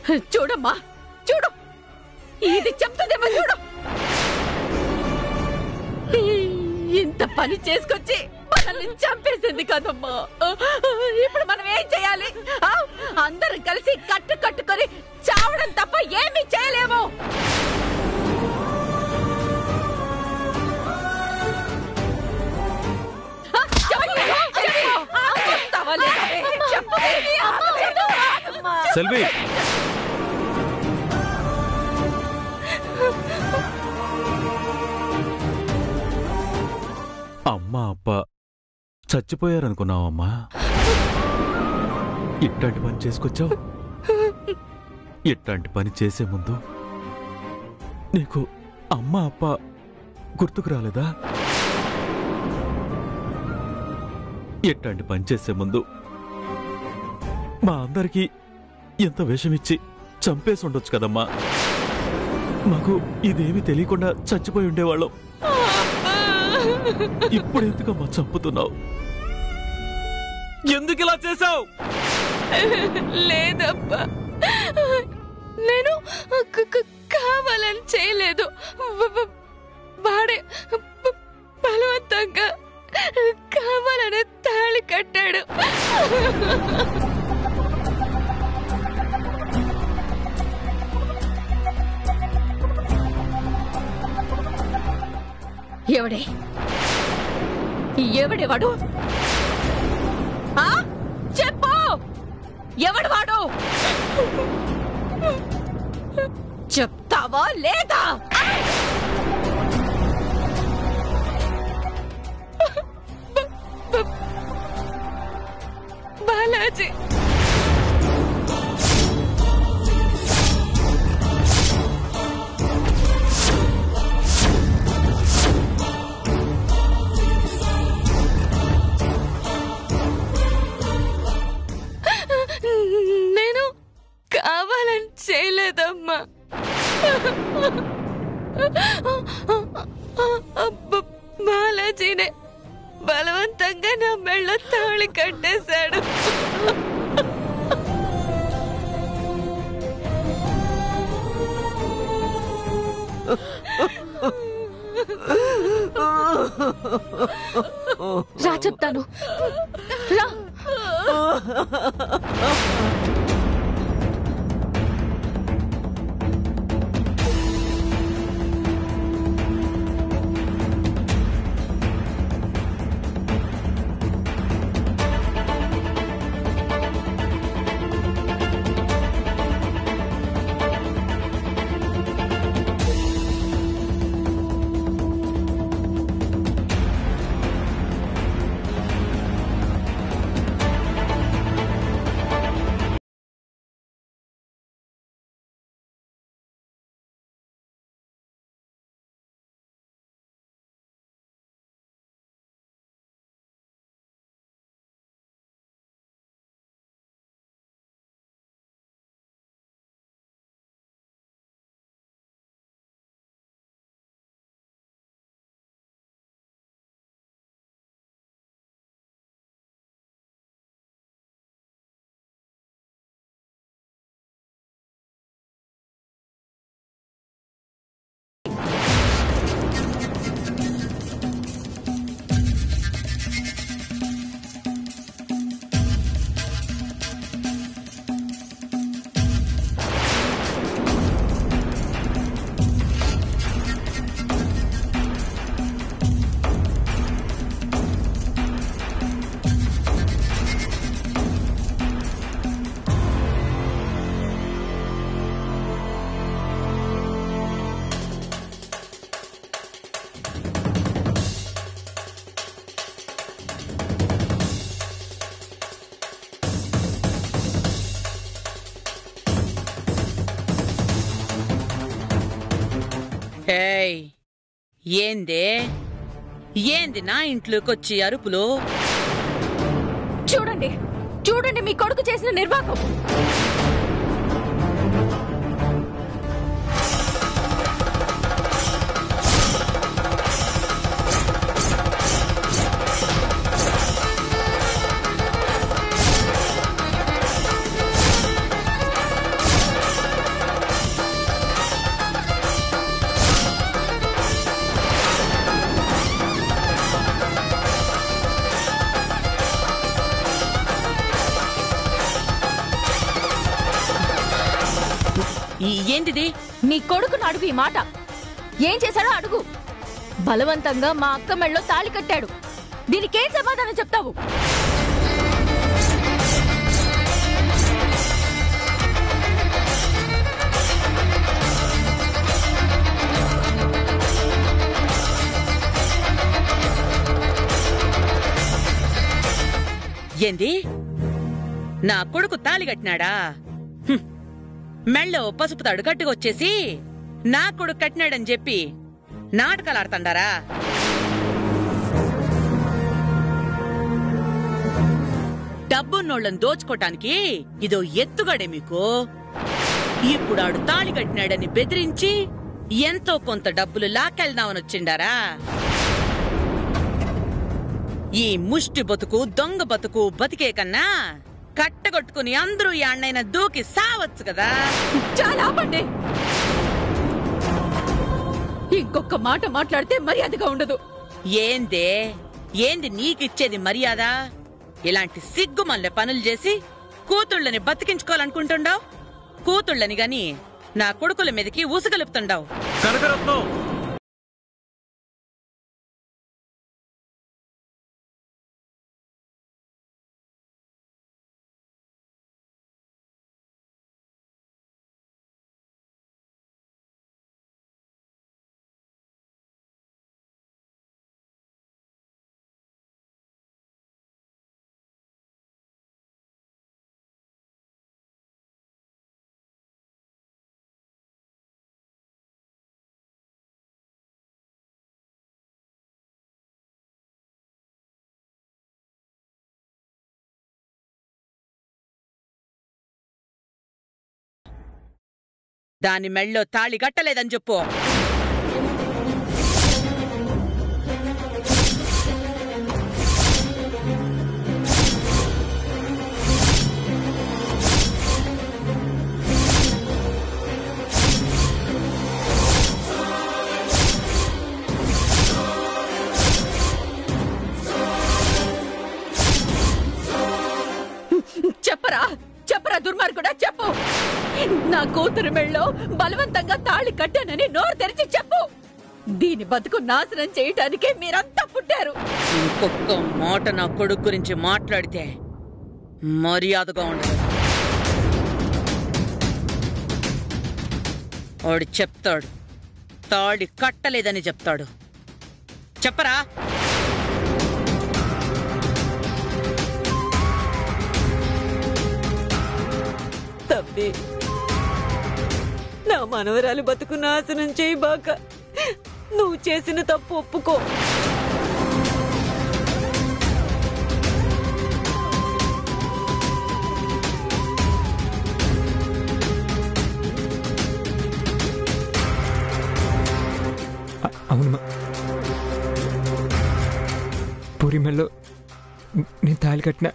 చూడమ్మా చూడు ఇది చెప్తుందేమో చూడు ఇంత పని చేసుకొచ్చి మనల్ని చంపేసింది కదమ్మా ఇప్పుడు మనం ఏం చేయాలి ఆ? అందరం కలిసి కట్టు కట్టుకొని చావడం తప్ప ఏమీ చేయలేము ఆ, చెప్పు, చెప్పు. ఆపుతావా లేదా? చెప్పు. సెల్వి అమ్మ అప్ప చచ్చిపోయారనుకున్నావమ్మా ఇట్లాంటి పని చేసుకొచ్చావు ఇట్లాంటి పని చేసే ముందు నీకు అమ్మ అప్ప గుర్తుకు రాలేదా ఇట్లాంటి పని చేసే ముందు మా అందరికీ ఎంత విషమిచ్చి చంపేసి ఉండొచ్చు కదమ్మా మాకు ఇదేమీ తెలియకుండా చచ్చిపోయి ఉండేవాళ్ళం ఇప్పుడు ఎందుకమ్మా చంపుతున్నావు ఎందుకు ఇలా చేశావు లేదబ్బా నేను క- క- కావాలని చేయలేదు వ- వ- వాడే బ- బలవంతంగా కావాలనే తాళి కట్టాడు ఎవడే ఎవడే వాడు ఆ? చెప్పు ఎవడు వాడు చెప్తావా లేదా బాలాజీ నేను కావాలని చేయలేదమ్మా అబ్బ- బాలాజీనే బలవంతంగా నా మెళ్ళ తాళి కట్టేశాడు రా చెప్తాను రా ఏయ్ ఏందే ఏంది నా ఇంట్లోకి వచ్చి అరుపులు చూడండి చూడండి మీ కొడుకు చేసిన నిర్వాహకం ఈ- ఏంటిది నీ కొడుకును అడుగు ఈ మాట ఏం చేశాడో అడుగు బలవంతంగా మా అక్క మెళ్ళలో తాళి కట్టాడు దీనికేం సమాధానం చెప్తావు ఏంది నా కొడుకు తాళి కట్టినాడా హ్మ్. మెళ్ళో పసుపు తాడు కట్టుకొచ్చేసి నా కొడుకు కట్టినాడని చెప్పి నాటకాలు ఆడుతుండారా డబ్బున్నోళ్ళని దోచుకోటానికి ఇదో ఎత్తుగడే మీకు ఇప్పుడు ఆడు తాళి కట్టినాడని బెదిరించి ఎంతో కొంత డబ్బులు లాకెళ్దామని వచ్చిండారా ఈ ముష్టి బతుకు దొంగ బతుకు బతికే కన్నా కట్టగొట్టుకుని అందరూ ఈ అన్నైన దూకి సావచ్చు కదా చాలా ఆపండి ఇంకొక మాట మాట్లాడితే మర్యాదగా ఉండదు ఏందే ఏంది నీకిచ్చేది మర్యాద ఇలాంటి సిగ్గుమల్లె పనులు చేసి కూతుళ్ళని బతికించుకోవాలనుకుంటుండావు కూతుళ్ళని గాని నా కొడుకుల మీదకి ఊసుగలుపుతుండావు కనకరత్నం దాని మెళ్ళో తాళి కట్టలేదని చెప్పు చెప్పరా చెప్పరా దుర్మార్గుడా చెప్పు నా కూతురు మెళ్ళో బలవంతంగా తాళి కట్టానని నోరు తెరిచి చెప్పు దీని బతుకు నాశనం చేయటానికే మీరంతా పుట్టారు ఇంకొక మాట నా కొడుకు గురించి మాట్లాడితే మర్యాదగా ఉండదు వాడు చెప్తాడు తాళి కట్టలేదని చెప్తాడు చెప్పరా తప్పి నా మనవరాలు బతుకు నాశనం చేయబాక నువ్వు చేసిన తప్పు ఒప్పుకో అ- అవునమ్మా పూరి మెల్లో నేను తాళి కట్టిన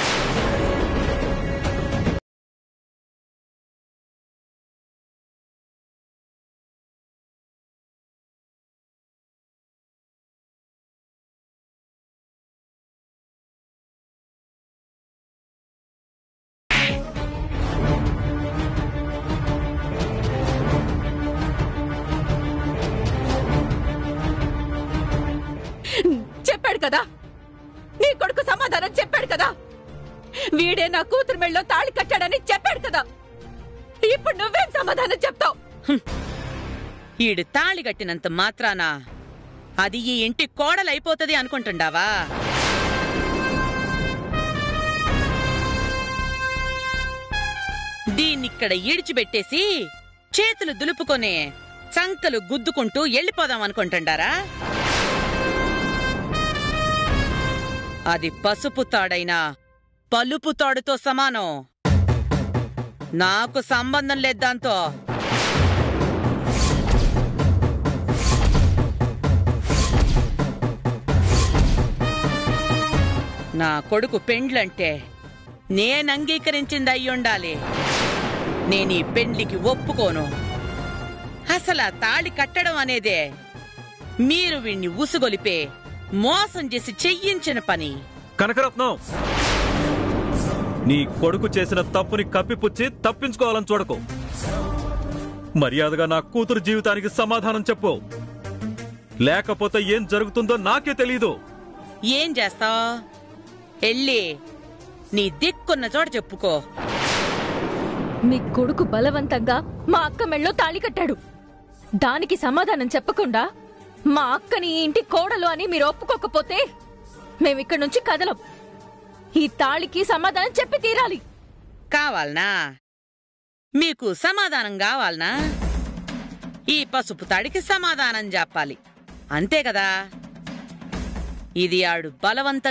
చెప్పాడు కదా నీ కొడుకు సమాధానం చెప్పాడు కదా వీడే నా కూతురు మెళ్ళలో తాళి కట్టాడని చెప్పాడు కదా ఇప్పుడు నువ్వేం సమాధానం చెప్తావు ఈడు తాళి కట్టినంత మాత్రాన అది ఈ ఇంటి కోడలైపోతది అనుకుంటుండావా దీన్నిక్కడ ఈడ్చిపెట్టేసి చేతులు దులుపుకొని సంకలు గుద్దుకుంటూ వెళ్ళిపోదాం అనుకుంటుండారా అది పసుపు తాడైనా పలుపు తాడుతో సమానం నాకు సంబంధం లేదు దాంతో నా కొడుకు పెండ్లంటే నేను అంగీకరించింది అయ్యుండాలి నేను ఈ పెండ్లికి ఒప్పుకోను అసలు ఆ తాళి కట్టడం అనేదే మీరు వీణ్ణి ఉసుగొలిపే మోసం చేసి చెయ్యించిన పని కనకరత్నం నీ కొడుకు చేసిన తప్పుని కప్పిపుచ్చి తప్పించుకోవాలని చూడకు మర్యాదగా నా కూతురు జీవితానికి సమాధానం చెప్పు లేకపోతే ఏం జరుగుతుందో నాకే తెలీదు ఏం చేస్తావ్ ఎళ్ళి నీ దిక్కున్న చోట చెప్పుకో మీ కొడుకు బలవంతంగా మా అక్క మెళ్ళో తాళి కట్టాడు దానికి సమాధానం చెప్పకుండా మా అక్కని ఈ ఇంటి కోడలు అని మీరు ఒప్పుకోకపోతే మేమిక్కడి నుంచి కదలం ఈ తాళికి సమాధానం చెప్పి తీరాలి కావాలనా మీకు సమాధానం కావాలనా ఈ పసుపు తాడికి సమాధానం చెప్పాలి అంతే కదా ఇది ఆడు బలవంత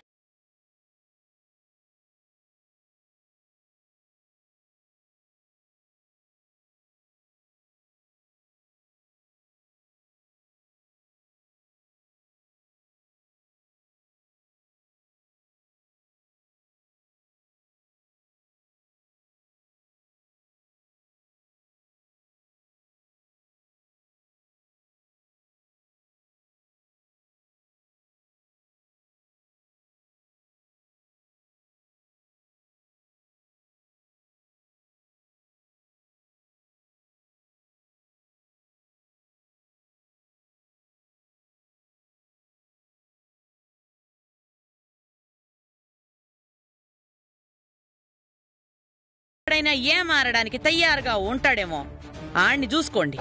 ఎప్పుడైనా ఏ మారడానికి తయారుగా ఉంటాడేమో ఆణ్ణి చూసుకోండి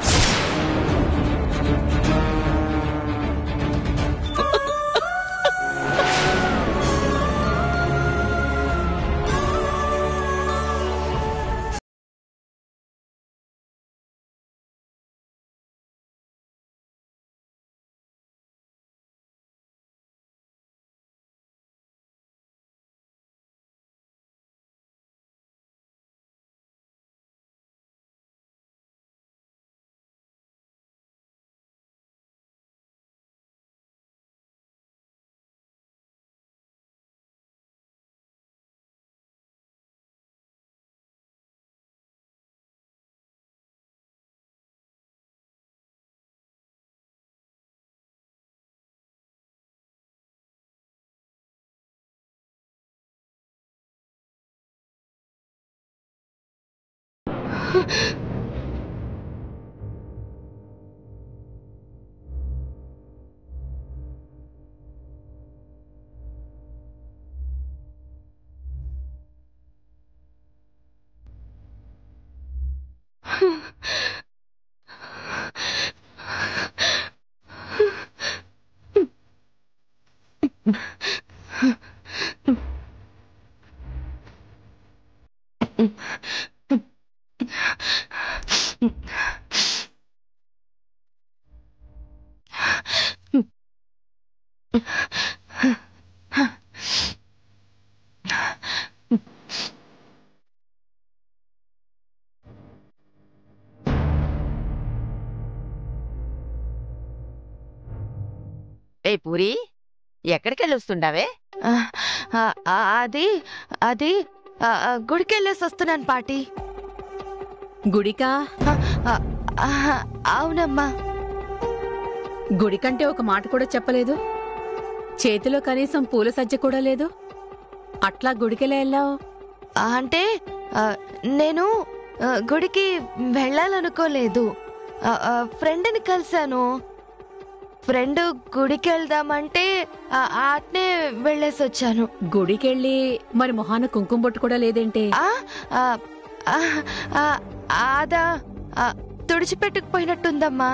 ఏ పూరి ఎక్కడికెళ్ళి వస్తుండావే ఆ, ఆ, ఆ, అది అది ఆ, ఆ, గుడికెళ్ళేసి వస్తున్నాను పాటి గుడికా ఆ, ఆ, ఆ, అవునమ్మా గుడికంటే ఒక మాట కూడా చెప్పలేదు చేతిలో కనీసం పూల సజ్జ కూడా లేదు అట్లా గుడికెలా వెళ్ళావు ఆ, అంటే ఆ, నేను ఆ, గుడికి వెళ్ళాలనుకోలేదు ఆ, ఆ, ఫ్రెండ్ని కలిశాను ఫ్రెండ్ గుడికి వెళ్దామంటే ఆ, ఆట్నే వెళ్ళేసి వచ్చాను గుడికెళ్ళి మరి మొహాన కుంకుమ బొట్టు కూడా లేదేంటే ఆ, ఆ, ఆ, ఆ, అదా ఆ, తుడిచిపెట్టుకుపోయినట్టుందమ్మా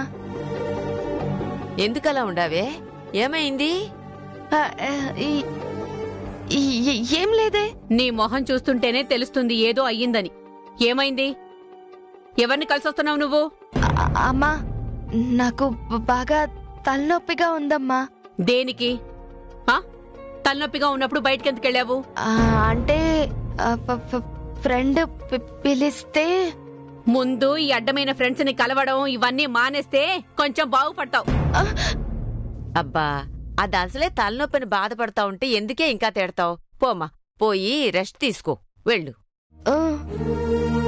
ఎందుకలా ఉండావే ఏమైంది ఆ, ఆ, ఈ- ఈ- ఈ- ఏం లేదే నీ మొహం చూస్తుంటేనే తెలుస్తుంది ఏదో అయ్యిందని ఏమైంది ఎవరిని కలిసొస్తున్నావు నువ్వు ఆ- అమ్మా నాకు బ- బాగా తలనొప్పిగా ఉందమ్మా దేనికి ఆ? తలనొప్పిగా ఉన్నప్పుడు బయటకెందుకు వెళ్ళావు ఆ, అంటే ఆ, ప- ప- ఫ్రెండ్ పి- పిలిస్తే ముందు ఈ అడ్డమైన ఫ్రెండ్స్ ని కలవడం ఇవన్నీ మానేస్తే కొంచెం బాగుపడతావు అబ్బా అది అసలే తలనొప్పిని బాధపడతా ఉంటే ఎందుకే ఇంకా తిడతావు పోమ్మా పోయి రెస్ట్ తీసుకో వెళ్ళు ఆ,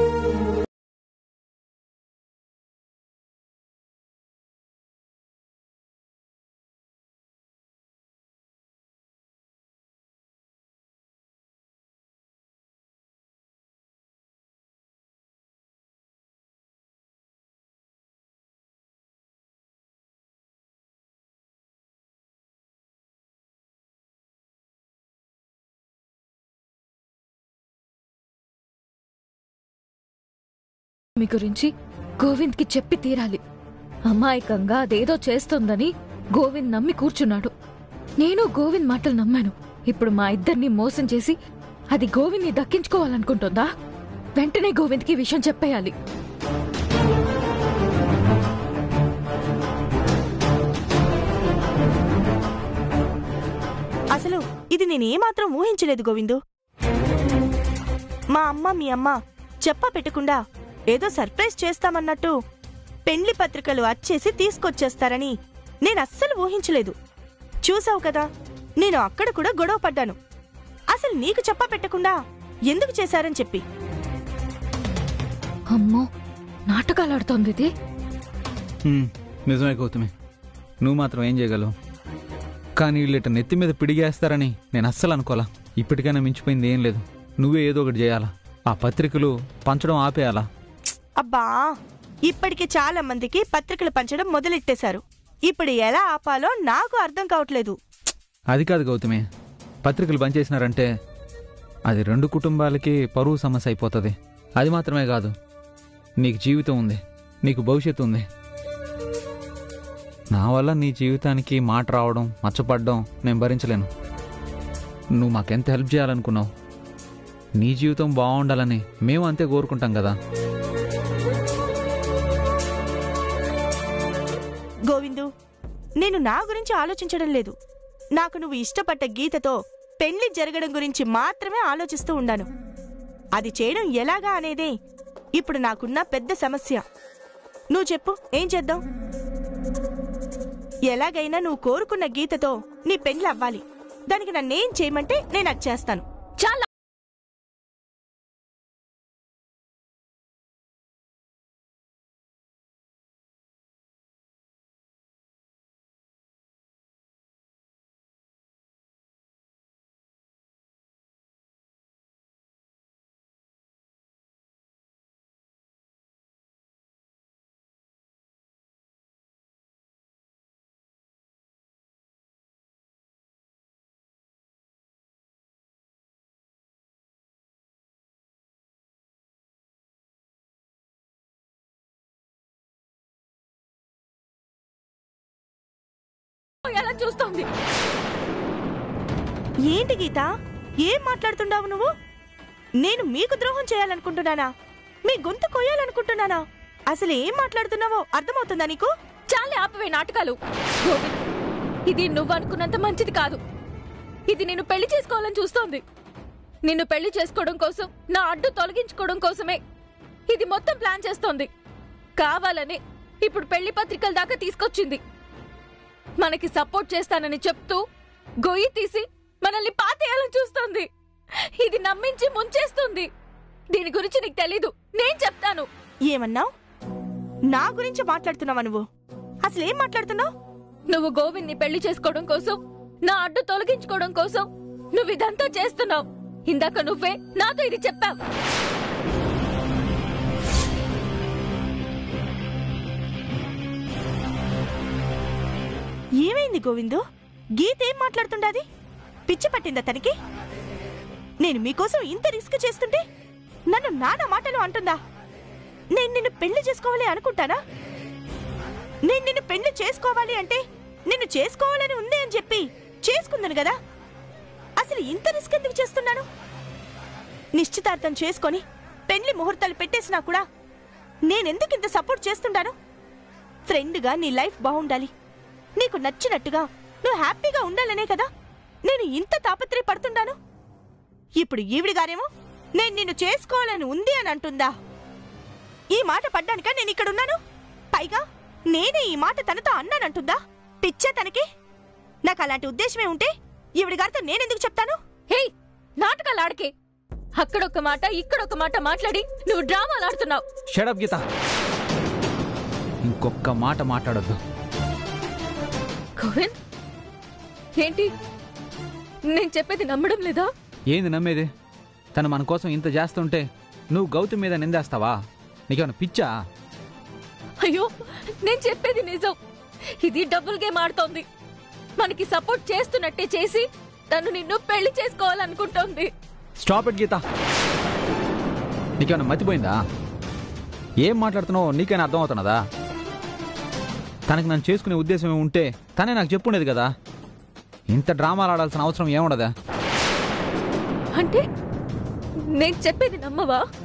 లక్ష్మి గురించి గోవింద్కి చెప్పి తీరాలి అమాయకంగా అదేదో చేస్తోందని గోవింద్ నమ్మి కూర్చున్నాడు నేను గోవింద్ మాటలు నమ్మాను ఇప్పుడు మా ఇద్దరిని మోసం చేసి అది గోవింద్ని దక్కించుకోవాలనుకుంటుందా వెంటనే గోవింద్కి ఈ విషయం చెప్పేయాలి అసలు ఇది నేనేమాత్రం ఊహించలేదు గోవిందు మా అమ్మ మీ అమ్మ చెప్ప పెట్టకుండా ఏదో సర్ప్రైజ్ చేస్తామన్నట్టు పెండ్లి పత్రికలు అచ్చేసి తీసుకొచ్చేస్తారని నేను అస్సలు ఊహించలేదు చూసావు కదా నేను అక్కడ కూడా గొడవ పడ్డాను అసలు నీకు చెప్ప పెట్టకుండా ఎందుకు చేశారని చెప్పి అమ్మో నాటకాలు ఆడుతోంది ఇది హ్మ్, నిజమే గౌతమి నువ్వు మాత్రం ఏం చేయగలవు కానీ వీళ్ళు ఇట్ట నెత్తి మీద పిడిగేస్తారని నేను అస్సలు అనుకోలా ఇప్పటికైనా మించిపోయింది ఏం లేదు నువ్వే ఏదో ఒకటి చేయాలా ఆ పత్రికలు పంచడం ఆపేయాలా అబ్బా ఇప్పటికి చాలా మందికి పత్రికలు పంచడం మొదలెట్టేశారు ఇప్పుడు ఎలా ఆపాలో నాకు అర్థం కావట్లేదు అది కాదు గౌతమి పత్రికలు బంద్ చేసినారంటే అది రెండు కుటుంబాలకి పరువు సమస్య అయిపోతుంది అది మాత్రమే కాదు నీకు జీవితం ఉంది నీకు భవిష్యత్తు ఉంది నా వల్ల నీ జీవితానికి మాట రావడం మచ్చపడడం నేను భరించలేను నువ్వు మాకెంత హెల్ప్ చేయాలనుకున్నావు నీ జీవితం బాగుండాలని మేము అంతే కోరుకుంటాం కదా గోవిందు నేను నా గురించి ఆలోచించడం లేదు నాకు నువ్వు ఇష్టపడ్డ గీతతో పెళ్లి జరగడం గురించి మాత్రమే ఆలోచిస్తూ ఉండాను అది చేయడం ఎలాగా అనేదే ఇప్పుడు నాకున్న పెద్ద సమస్య నువ్వు చెప్పు ఏం చేద్దాం ఎలాగైనా నువ్వు కోరుకున్న గీతతో నీ పెళ్లి అవ్వాలి దానికి నన్నేం చేయమంటే నేను అది చేస్తాను చాలా ఎలా చూస్తోంది ఏంటి గీత ఏం మాట్లాడుతుండావు నువ్వు నేను మీకు ద్రోహం చేయాలనుకుంటున్నానా మీ గొంతు కొయ్యాలనుకుంటున్నానా అసలు ఏం మాట్లాడుతున్నావో అర్థమవుతుందా నీకు చాలే ఆపవే నాటకాలు గోవింద్ ఇది నువ్వు అనుకున్నంత మంచిది కాదు ఇది నిన్ను పెళ్లి చేసుకోవాలని చూస్తోంది నిన్ను పెళ్లి చేసుకోవడం కోసం నా అడ్డు తొలగించుకోవడం కోసమే ఇది మొత్తం ప్లాన్ చేస్తోంది కావాలని ఇప్పుడు పెళ్లి పత్రికల దాకా తీసుకొచ్చింది మనకి సపోర్ట్ చేస్తానని చెప్తూ గొయ్యి తీసి మనల్ని పాతేయాలని చూస్తోంది ఇది నమ్మించి ముంచేస్తుంది దీని గురించి నీకు తెలీదు నేను చెప్తాను ఏమన్నావు నా గురించి మాట్లాడుతున్నావా నువ్వు అసలు ఏం మాట్లాడుతున్నావు నువ్వు గోవింద్ని పెళ్లి చేసుకోవడం కోసం నా అడ్డు తొలగించుకోవడం కోసం నువ్వు ఇదంతా చేస్తున్నావు ఇందాక నువ్వే నాతో ఇది చెప్పావు ఏమైంది గోవిందు గీత ఏం మాట్లాడుతుండాది పిచ్చి పట్టిందా తనకి నేను మీకోసం ఇంత రిస్క్ చేస్తుంటే నన్ను నానా మాటలు అంటుందా నేను నిన్ను పెళ్లి చేసుకోవాలి అనుకుంటానా నేను నిన్ను పెళ్లి చేసుకోవాలి అంటే నిన్ను చేసుకోవాలని ఉంది అని చెప్పి చేసుకుందాను కదా అసలు ఇంత రిస్క్ ఎందుకు చేస్తున్నాను నిశ్చితార్థం చేసుకొని పెళ్లి ముహూర్తాలు పెట్టేసినా కూడా నేనెందుకు ఇంత సపోర్ట్ చేస్తుంటాను ఫ్రెండ్గా నీ లైఫ్ బాగుండాలి నీకు నచ్చినట్టుగా నువ్వు హ్యాపీగా ఉండాలనే కదా నేను ఇంత తాపత్రయ పడుతుండాను ఇప్పుడు ఈవిడి గారేమో నేను నిన్ను చేసుకోవాలని ఉంది అని అంటుందా ఈ మాట పడ్డానిక నేను ఇక్కడున్నాను పైగా నేనే ఈ మాట తనతో అన్నానంటుందా పిచ్చే తనకి నాకు అలాంటి ఉద్దేశమే ఉంటే ఈవిడి గారితో నేనెందుకు చెప్తాను హే నాటకాలు ఆడకే అక్కడొక్క మాట ఇక్కడొక్క మాట మాట్లాడి నువ్వు డ్రామాలు ఆడుతున్నావు షడప్ గీత ఇంకొక్క మాట మాట్లాడొద్దు గోవింద్ ఏంటి నేను చెప్పేది నమ్మడం లేదా ఏంది నమ్మేది తను మన కోసం ఇంత చేస్తుంటే నువ్వు గౌతమ్ మీద నిందేస్తావా నీకేమైనా పిచ్చా అయ్యో నేను చెప్పేది నిజం ఇది డబుల్ గేమ్ ఆడుతోంది మనకి సపోర్ట్ చేస్తున్నట్టే చేసి తను నిన్ను పెళ్లి చేసుకోవాలనుకుంటోంది స్టాప్ ఇట్ గీత నీకేమైనా మతిపోయిందా ఏం మాట్లాడుతున్నావో నీకైనా అర్థం అవుతున్నదా తనకి నన్ను చేసుకునే ఉద్దేశం ఏమి ఉంటే తనే నాకు చెప్పుండేది కదా ఇంత డ్రామాలు ఆడాల్సిన అవసరం ఏముండదా అంటే నేను చెప్పేది నమ్మవా